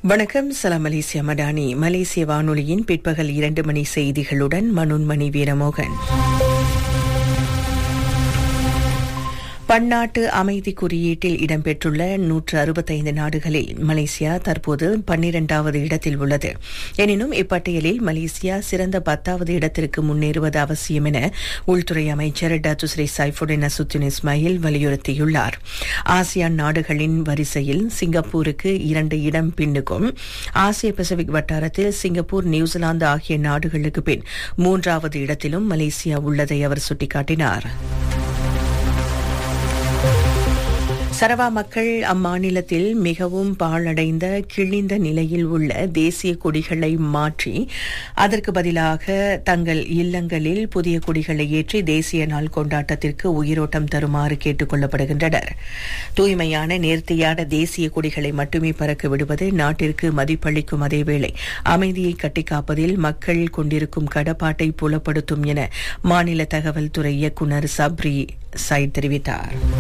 வணக்கம் சலாம் மலேசியா மடானி மலேசிய வானொலியின் பிற்பகல் இரண்டு மணி செய்திகளுடன் மனோன்மணி வீரமோகன் பன்னாட்டு அமைதி குறியீட்டில் இடம்பெற்றுள்ள நூற்று அறுபத்தைந்து நாடுகளில் மலேசியா தற்போது பன்னிரண்டாவது இடத்தில் உள்ளது எனினும் இப்பட்டியலில் மலேசியா சிறந்த பத்தாவது இடத்திற்கு முன்னேறுவது அவசியம் என உள்துறை அமைச்சர் டத்துஸ்ரீ சைஃபுடின் அசுத்தின் இஸ்மாயில் வலியுறுத்தியுள்ளார் ஆசியான் நாடுகளின் வரிசையில் சிங்கப்பூருக்கு இரண்டு இடம் பின்னுக்கும் ஆசிய பசிபிக் வட்டாரத்தில் சிங்கப்பூர் நியூசிலாந்து ஆகிய நாடுகளுக்கு பின் மூன்றாவது இடத்திலும் மலேசியா உள்ளதை அவர் சுட்டிக்காட்டினார் சரவா மக்கள் அம்மாநிலத்தில் மிகவும் பாழடைந்த கிழிந்த நிலையில் உள்ள தேசிய கொடிகளை மாற்றி அதற்கு பதிலாக தங்கள் இல்லங்களில் புதிய கொடிகளை ஏற்றி தேசிய நாள் கொண்டாட்டத்திற்கு உயிரோட்டம் தருமாறு கேட்டுக் கொள்ளப்படுகின்றனர் தூய்மையான நேர்த்தியான தேசிய கொடிகளை மட்டுமே பறக்க விடுவது நாட்டிற்கு மதிப்பளிக்கும் அதேவேளை அமைதியை கட்டிக்காப்பதில் மக்கள் கொண்டிருக்கும் கடப்பாட்டை புலப்படுத்தும் என மாநில தகவல் துறை இயக்குநர் சப்ரி சைட் தெரிவித்தார்